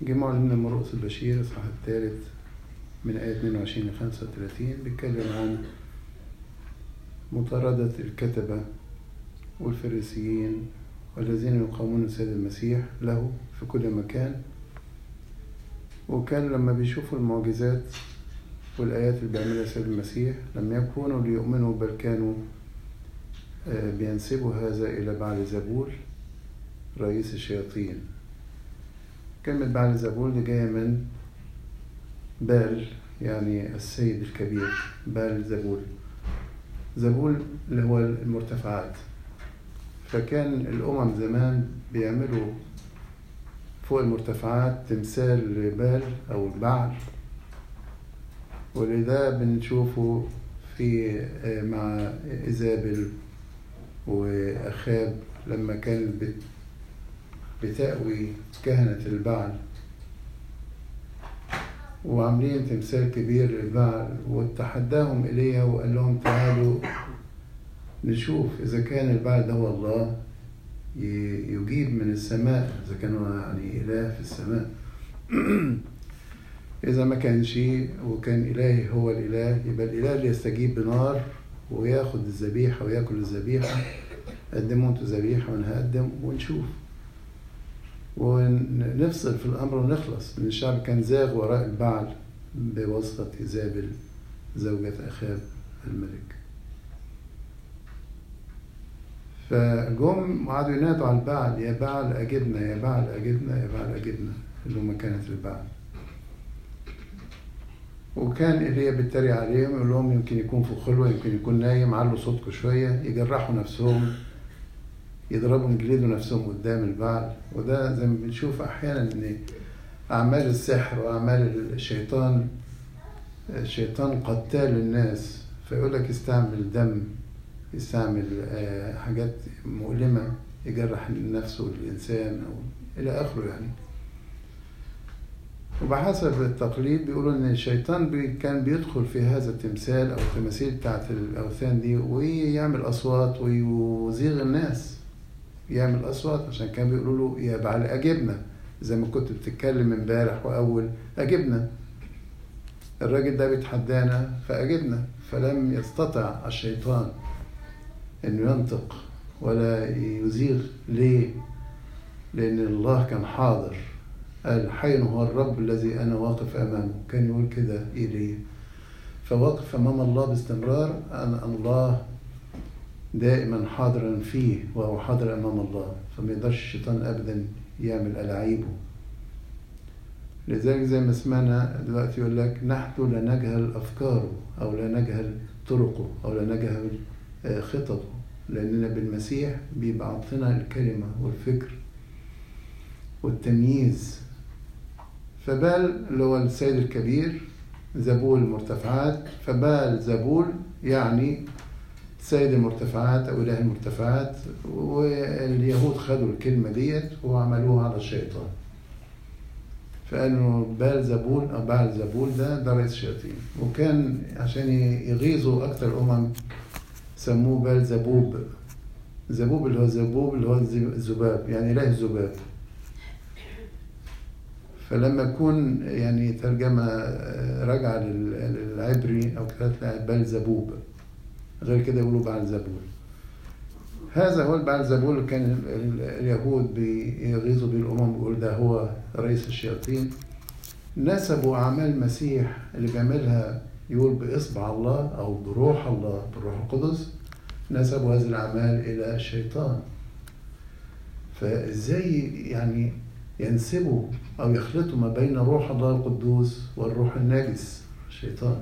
جه معلمنا مرقس البشير الصح الثالث من آية 22 ل 35 بيتكلم عن مطاردة الكتبة والفريسيين والذين يقاومون السيد المسيح له في كل مكان وكان لما بيشوفوا المعجزات والآيات اللي بيعملها السيد المسيح لم يكونوا ليؤمنوا بل كانوا بينسبوا هذا إلى بعل زبول رئيس الشياطين كلمة بعل زبول دي جاية من بال يعني السيد الكبير بال زبول زبول اللي هو المرتفعات فكان الأمم زمان بيعملوا فوق المرتفعات تمثال لبال أو البعل ولذا بنشوفه في مع إيزابل وأخاب لما كانت بتأوي كهنة البعل وعاملين تمثال كبير للبعل وتحداهم إليها وقال لهم تعالوا نشوف إذا كان البعل ده هو الله يجيب من السماء إذا كان يعني إله في السماء إذا ما كانش وكان إلهي هو الإله يبقى الإله اللي يستجيب بنار وياخد الذبيحة وياكل الذبيحة قدموا انتوا ذبيحة وأنا هقدم ونشوف ونفصل في الأمر ونخلص لأن الشعب كان زاغ وراء البعل بواسطة إيزابل زوجة أخاب الملك فجم وقعدوا ينادوا على البعل يا بعل أجبنا يا بعل أجبنا يا بعل أجبنا اللي هم كانت البعل وكان ايليا بيتريق عليهم يقول لهم يمكن يكون في خلوه يمكن يكون نايم علوا صوتكم شويه يجرحوا نفسهم يضربوا يجلدوا نفسهم قدام البعل وده زي ما بنشوف احيانا ان اعمال السحر واعمال الشيطان الشيطان قتال الناس فيقول لك استعمل دم يستعمل حاجات مؤلمه يجرح نفسه الانسان او الى اخره يعني وبحسب التقليد بيقولوا ان الشيطان بي كان بيدخل في هذا التمثال او التماثيل بتاعت الاوثان دي ويعمل اصوات ويزيغ الناس يعمل اصوات عشان كان بيقولوا له يا بعل اجبنا زي ما كنت بتتكلم امبارح واول اجبنا الراجل ده بيتحدانا فاجبنا فلم يستطع الشيطان انه ينطق ولا يزيغ ليه لان الله كان حاضر قال حي هو الرب الذي انا واقف امامه كان يقول كده ايليا فواقف امام الله باستمرار انا الله دائما حاضرا فيه وهو حاضر امام الله فما يقدرش الشيطان ابدا يعمل الاعيبه لذلك زي ما سمعنا دلوقتي يقول لك نحن لا نجهل افكاره او لا نجهل طرقه او لا نجهل خططه لاننا بالمسيح بيبقى عطينا الكلمه والفكر والتمييز فبال اللي هو السيد الكبير زبول المرتفعات فبال زبول يعني سيد المرتفعات او اله المرتفعات واليهود خدوا الكلمه ديت وعملوها على الشيطان فقالوا بال زبول او بعل زبول ده ده رئيس الشياطين وكان عشان يغيظوا اكثر الامم سموه بال زبوب زبوب اللي هو زبوب اللي هو الذباب يعني اله الذباب فلما يكون يعني ترجمة راجعة للعبري أو كتابة بلزبوب غير كده يقولوا بعلزبول هذا هو البعلزبول كان اليهود بيغيظوا به الأمم بيقول ده هو رئيس الشياطين نسبوا أعمال المسيح اللي بيعملها يقول بإصبع الله أو بروح الله بالروح القدس نسبوا هذه الأعمال إلى الشيطان فإزاي يعني ينسبوا أو يخلطوا ما بين روح الله القدوس والروح النجس الشيطان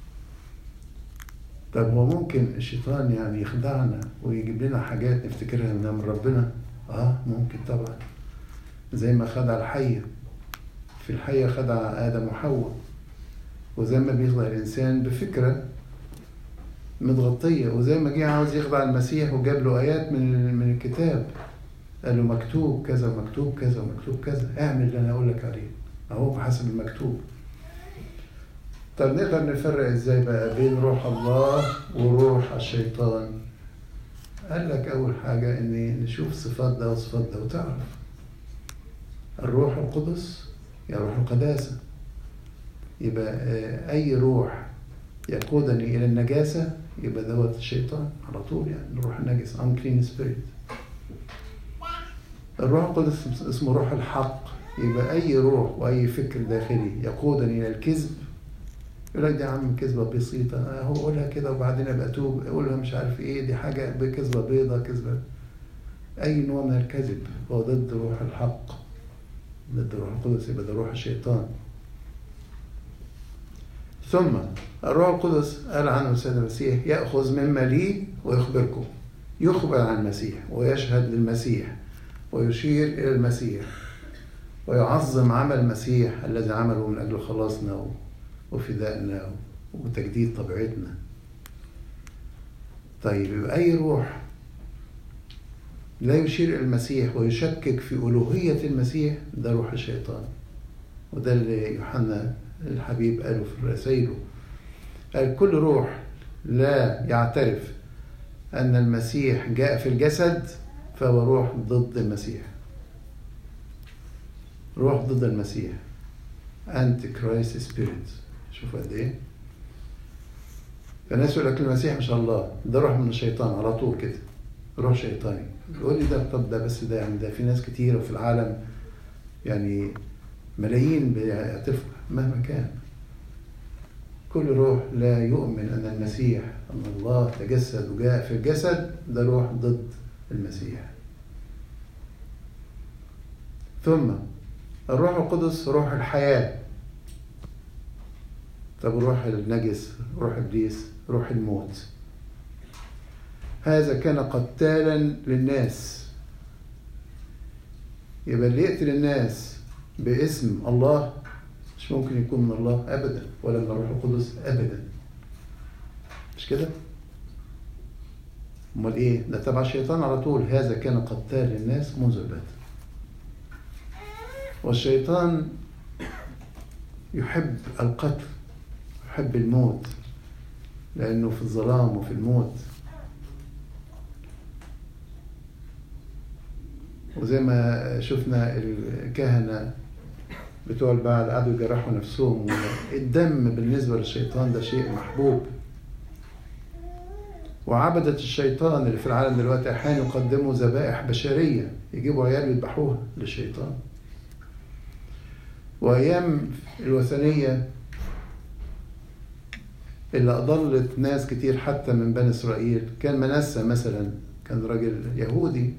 طب هو ممكن الشيطان يعني يخدعنا ويجيب لنا حاجات نفتكرها انها من ربنا اه ممكن طبعا زي ما خدع الحية في الحية خدع آدم وحواء وزي ما بيخدع الإنسان بفكرة متغطية وزي ما جه عاوز يخدع المسيح وجاب له آيات من من الكتاب قال له مكتوب كذا ومكتوب كذا ومكتوب كذا اعمل اللي انا اقول لك عليه اهو بحسب المكتوب طب نقدر نفرق ازاي بقى بين روح الله وروح الشيطان قال لك اول حاجة ان نشوف صفات ده وصفات ده وتعرف الروح القدس يعني روح القداسة يبقى أي روح يقودني إلى النجاسة يبقى دوت الشيطان على طول يعني الروح النجس unclean spirit الروح القدس اسمه روح الحق يبقى أي روح وأي فكر داخلي يقودني إلى الكذب يقول لك دي يا عم كذبة بسيطة أهو قولها كده وبعدين أبقى أتوب أقولها مش عارف إيه دي حاجة كذبة بيضة كذبة أي نوع من الكذب هو ضد روح الحق ضد روح القدس يبقى ده روح الشيطان ثم الروح القدس قال عنه السيد المسيح يأخذ مما لي ويخبركم يخبر عن المسيح ويشهد للمسيح ويشير إلى المسيح ويعظم عمل المسيح الذي عمله من أجل خلاصنا وفدائنا وتجديد طبيعتنا طيب يبقى أي روح لا يشير إلى المسيح ويشكك في ألوهية المسيح ده روح الشيطان وده اللي يوحنا الحبيب قاله في رسائله قال كل روح لا يعترف أن المسيح جاء في الجسد فهو روح ضد المسيح روح ضد المسيح أنتي كرايست سبيريت شوف قد إيه فالناس يقول لك المسيح ما شاء الله ده روح من الشيطان على طول كده روح شيطاني يقول لي ده طب ده بس ده يعني ده في ناس كتيرة في العالم يعني ملايين بيعترفوا مهما كان كل روح لا يؤمن أن المسيح أن الله تجسد وجاء في الجسد ده روح ضد المسيح ثم الروح القدس روح الحياة طب روح النجس روح إبليس روح الموت هذا كان قتالا للناس يبقى اللي يقتل الناس باسم الله مش ممكن يكون من الله ابدا ولا من الروح القدس ابدا مش كده امال ايه ده تبع الشيطان على طول هذا كان قتال للناس منذ البدء والشيطان يحب القتل يحب الموت لانه في الظلام وفي الموت وزي ما شفنا الكهنه بتوع البعل قعدوا يجرحوا نفسهم الدم بالنسبة للشيطان ده شيء محبوب وعبدة الشيطان اللي في العالم دلوقتي أحيانا يقدموا ذبائح بشرية يجيبوا عيال يذبحوها للشيطان وأيام الوثنية اللي أضلت ناس كتير حتى من بني إسرائيل كان منسى مثلا كان راجل يهودي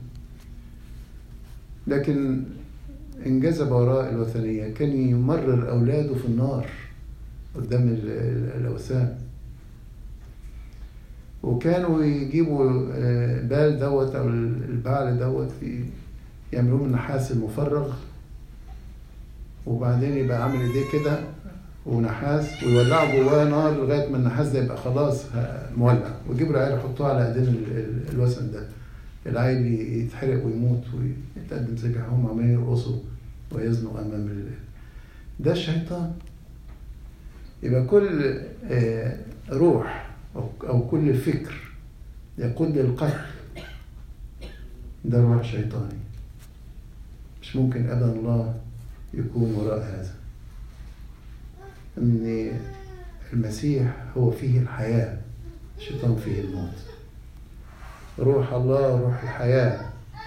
لكن انجذب وراء الوثنية كان يمرر أولاده في النار قدام الأوثان وكانوا يجيبوا بال دوت أو البعل دوت يعملوه من نحاس المفرغ وبعدين يبقى عامل ايديه كده ونحاس ويولعوا جواه نار لغايه ما النحاس ده يبقى خلاص مولع ويجيبوا العيال يحطوه على ايدين الوثن ده العيل يتحرق ويموت ويتقدم ذبيحة هم عمالين يرقصوا ويزنوا أمام ال... ده الشيطان يبقى كل روح أو كل فكر يقود للقتل ده روح شيطاني مش ممكن أبدا الله يكون وراء هذا أن المسيح هو فيه الحياة الشيطان فيه الموت روح الله روح الحياة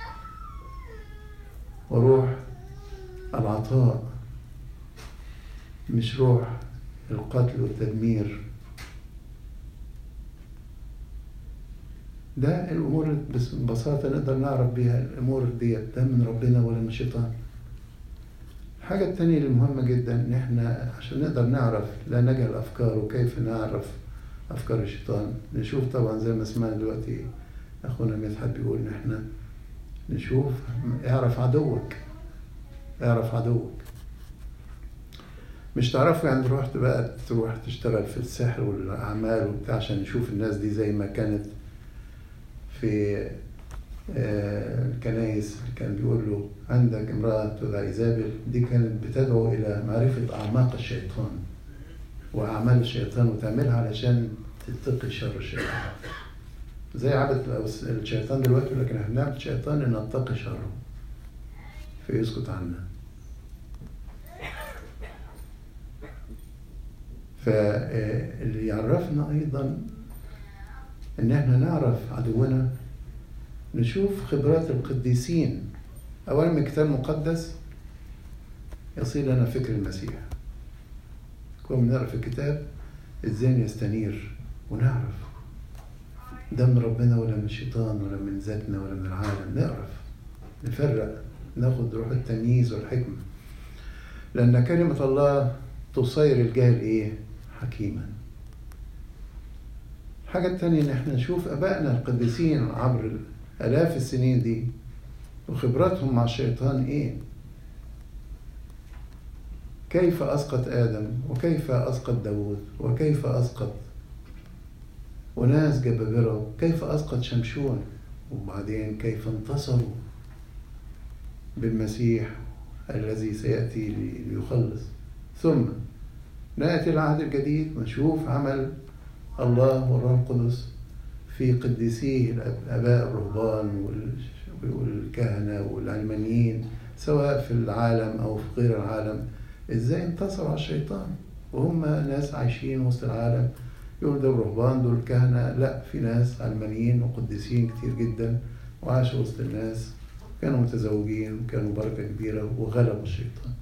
وروح العطاء مش روح القتل والتدمير ده الأمور بس ببساطة نقدر نعرف بيها الأمور ديت ده من ربنا ولا من الشيطان الحاجة التانية المهمة جدا إن إحنا عشان نقدر نعرف لا نجهل أفكار وكيف نعرف أفكار الشيطان نشوف طبعا زي ما سمعنا دلوقتي أخونا مدحت بيقول إن إحنا نشوف اعرف عدوك اعرف عدوك مش تعرفوا يعني رحت بقى تروح تشتغل في السحر والأعمال وبتاع عشان نشوف الناس دي زي ما كانت في الكنايس كان بيقول له عندك امرأة تدعى إيزابل دي كانت بتدعو إلى معرفة أعماق الشيطان وأعمال الشيطان وتعملها علشان تتقي شر الشيطان زي عادة الشيطان دلوقتي لكن احنا بنعمل الشيطان ان نتقي شره فيسكت عنا فاللي يعرفنا أيضا إن احنا نعرف عدونا نشوف خبرات القديسين أولا من الكتاب المقدس يصير لنا فكر المسيح كنا بنقرا في الكتاب الذهن يستنير ونعرف ده من ربنا ولا من الشيطان ولا من ذاتنا ولا من العالم نعرف نفرق ناخد روح التمييز والحكمة لأن كلمة الله تصير الجاهل إيه؟ حكيما الحاجة التانية إن إحنا نشوف آبائنا القديسين عبر آلاف السنين دي وخبراتهم مع الشيطان إيه؟ كيف أسقط آدم وكيف أسقط داود وكيف أسقط وناس جبابرة كيف أسقط شمشون وبعدين كيف انتصروا بالمسيح الذي سيأتي ليخلص ثم نأتي العهد الجديد ونشوف عمل الله والروح القدس في قديسيه الآباء الرهبان والكهنة والعلمانيين سواء في العالم أو في غير العالم إزاي انتصروا على الشيطان وهم ناس عايشين وسط العالم يقول دول رهبان دول كهنة لا في ناس علمانيين وقديسين كتير جدا وعاشوا وسط الناس كانوا متزوجين وكانوا بركة كبيرة وغلبوا الشيطان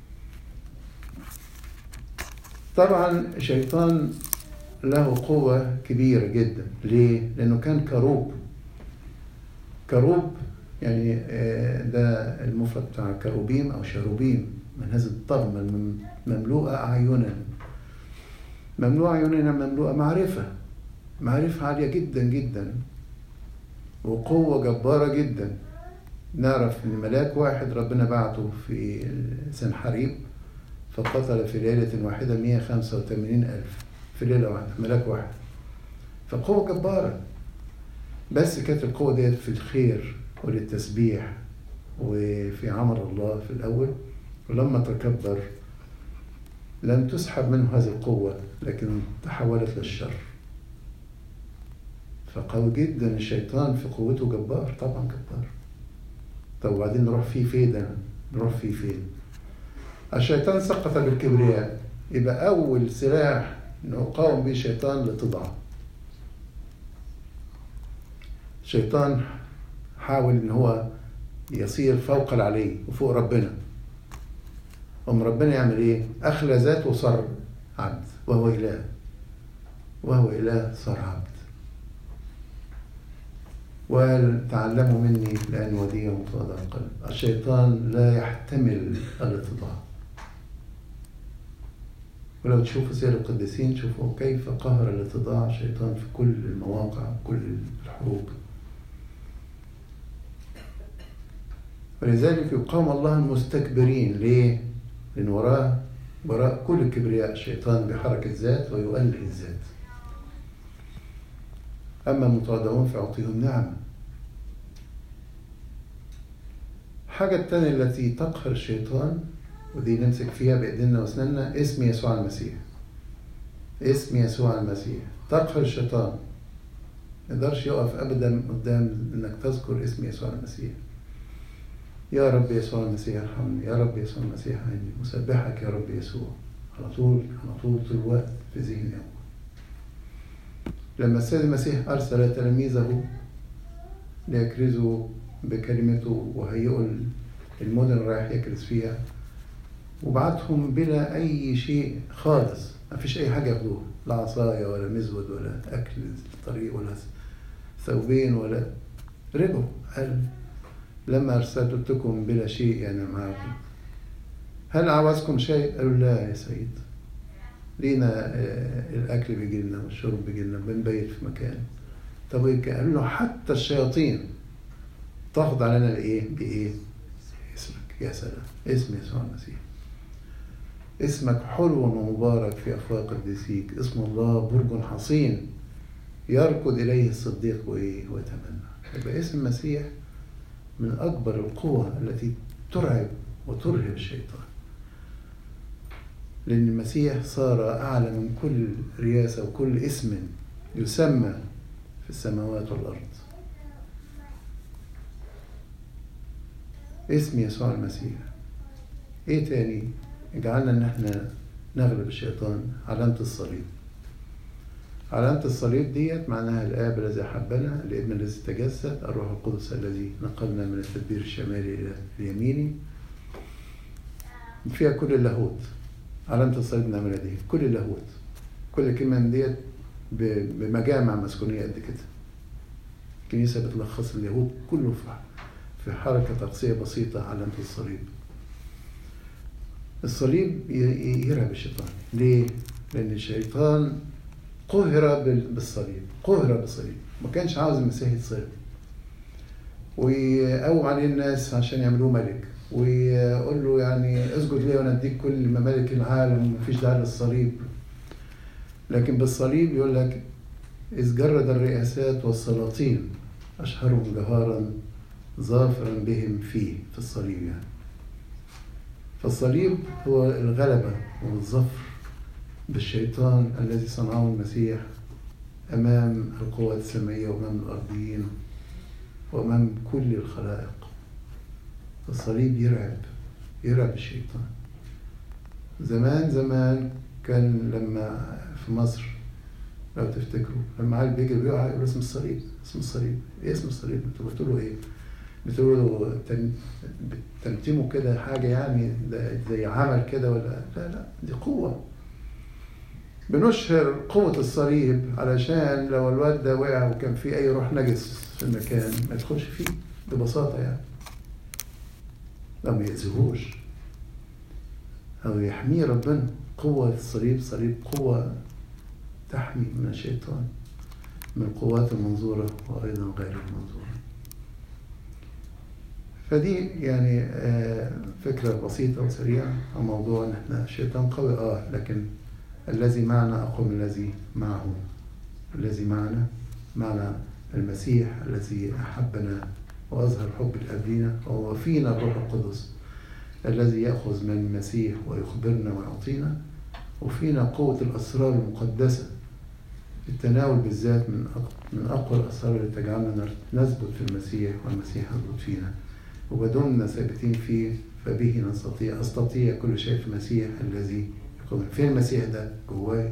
طبعا الشيطان له قوة كبيرة جدا ليه؟ لأنه كان كروب كروب يعني ده المفرد بتاع كروبيم أو شاروبيم من هذه الطغمة مملوءة أعينا مملوءة أعيننا مملوءة معرفة معرفة عالية جدا جدا وقوة جبارة جدا نعرف إن ملاك واحد ربنا بعته في سنحريب فقتل في ليلة واحدة 185 ألف في ليلة واحدة ملاك واحد فقوة جبارة بس كانت القوة ديت في الخير وللتسبيح وفي عمل الله في الأول ولما تكبر لم تسحب منه هذه القوة لكن تحولت للشر فقوي جدا الشيطان في قوته جبار طبعا جبار طب وبعدين نروح فيه فين نروح فيه فين الشيطان سقط بالكبرياء يبقى أول سلاح نقاوم به الشيطان لتضع الشيطان حاول ان هو يصير فوق العلي وفوق ربنا أم ربنا يعمل ايه اخلى ذاته وصار عبد وهو اله وهو اله صار عبد وتعلموا مني لأن ودي متواضع القلب الشيطان لا يحتمل الاتضاع ولو تشوفوا سير القديسين تشوفوا كيف قهر الاتضاع الشيطان في كل المواقع كل الحروب ولذلك يقام الله المستكبرين ليه؟ لأن وراه وراء كل كبرياء الشيطان بحركة ذات ويؤله الذات أما المتواضعون فأعطيهم نعمة الحاجة التانية التي تقهر الشيطان ودي نمسك فيها بإيدينا وأسناننا اسم يسوع المسيح اسم يسوع المسيح تقهر الشيطان ما يقدرش يقف أبدا قدام إنك تذكر اسم يسوع المسيح يا رب يسوع المسيح ارحمني يا رب يسوع المسيح عيني مسبحك يا رب يسوع على طول على طول طول الوقت في ذهني لما السيد المسيح أرسل تلاميذه ليكرزوا بكلمته وهيئوا المدن اللي رايح يكرز فيها وبعتهم بلا أي شيء خالص ما فيش أي حاجة ياخدوها لا عصاية ولا مزود ولا أكل الطريق ولا ثوبين ولا رجعوا قال لما أرسلتكم بلا شيء يعني معكم هل عاوزكم شيء؟ قالوا لا يا سيد لينا الأكل بيجي لنا والشرب بيجي لنا بنبيت في مكان طب إيه قالوا له حتى الشياطين تخضع لنا لإيه؟ بإيه؟ اسمك يا سلام اسم يسوع المسيح اسمك حلو ومبارك في أفواه قديسيك اسم الله برج حصين يركض إليه الصديق وإيه ويتمنى يبقى اسم المسيح من أكبر القوى التي ترعب وترهب الشيطان لأن المسيح صار أعلى من كل رياسة وكل اسم يسمى في السماوات والأرض اسم يسوع المسيح ايه تاني اجعلنا ان احنا نغلب الشيطان علامة الصليب علامة الصليب ديت معناها الآب الذي أحبنا الابن الذي تجسد الروح القدس الذي نقلنا من التدبير الشمالي إلى اليميني فيها كل اللاهوت علامة الصليب نعملها دي كل اللاهوت كل كلمة من ديت ب- بمجامع مسكونية قد كده الكنيسة بتلخص اليهود كله في في حركة تقصية بسيطة علامة الصليب الصليب ي- ي- يرهب الشيطان ليه؟ لأن الشيطان قهر بال- بالصليب قهر بالصليب ما كانش عاوز المسيح يتصلب ويقوم عليه الناس عشان يعملوه ملك ويقول له يعني اسجد لي وانا اديك كل ممالك العالم ومفيش داعي للصليب لكن بالصليب يقول لك إذ جرد الرئاسات والسلاطين أشهرهم جهارا ظافرا بهم فيه في الصليب يعني فالصليب هو الغلبة والظفر بالشيطان الذي صنعه المسيح أمام القوات السمائية وأمام الأرضيين وأمام كل الخلائق الصليب يرعب يرعب الشيطان زمان زمان كان لما في مصر لو تفتكروا لما عيل بيجري بيقع يقول اسم الصليب اسم الصليب ايه اسم الصليب انتوا بتقولوا ايه بتقولوا له تم- تمتموا كده حاجه يعني ده زي عمل كده ولا لا لا دي قوه بنشهر قوة الصليب علشان لو الواد ده وقع وكان فيه أي روح نجس في المكان ما يدخلش فيه ببساطة يعني أو ما يأذيهوش أو يحميه ربنا قوة الصليب صليب قوة تحمي من الشيطان من القوات المنظورة وأيضا غير المنظورة فدي يعني آه، فكرة بسيطة وسريعة عن موضوع إن إحنا الشيطان قوي آه لكن الذي معنا أقوى من الذي معه الذي معنا معنا المسيح الذي أحبنا وأظهر حب الآب لينا وهو فينا الروح القدس الذي يأخذ من المسيح ويخبرنا ويعطينا وفينا قوة الأسرار المقدسة التناول بالذات من أق- من أقوى الأسرار اللي تجعلنا نر- نثبت في المسيح والمسيح يثبت فينا وبدوننا ثابتين فيه فبه نستطيع أستطيع كل شيء في المسيح الذي يقوم فين المسيح ده جواي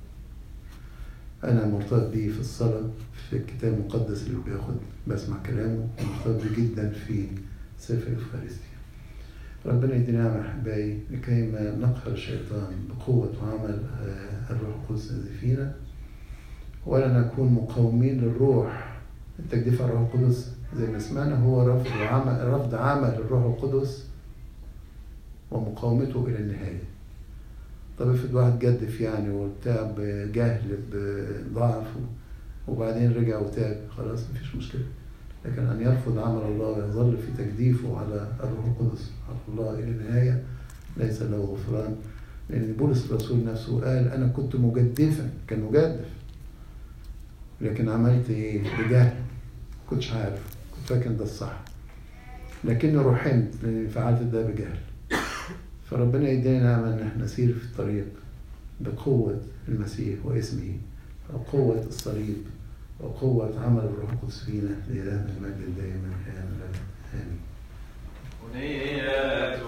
أنا مرتبط بيه في الصلاة في الكتاب المقدس اللي بياخد بسمع كلامه ومرتبط بيه جدا في سفر الإفخارستيا ربنا يدينا نعمة أحبائي لكي ما نقهر الشيطان بقوة وعمل آه، الروح القدس الذي فينا ولا نكون مقاومين للروح التجديف على الروح القدس زي ما سمعنا هو رفض عمل رفض عمل الروح القدس ومقاومته إلى النهاية طب افرض واحد جدف يعني وبتاع بجهل بضعف وبعدين رجع وتاب خلاص مفيش مشكلة لكن أن يرفض عمل الله ويظل في تجديفه على الروح القدس على الله إلى النهاية ليس له غفران لأن بولس الرسول نفسه قال أنا كنت مجدفا كان مجدف لكن عملت إيه بجهل كنتش عارف كنت فاكر ده الصح لكني رحمت لأني فعلت ده بجهل فربنا يدينا نعمة إن احنا نسير في الطريق بقوة المسيح واسمه وقوة الصليب وقوة عمل الروح القدس فينا لإلهنا المجد دائما آمين آمين أغنية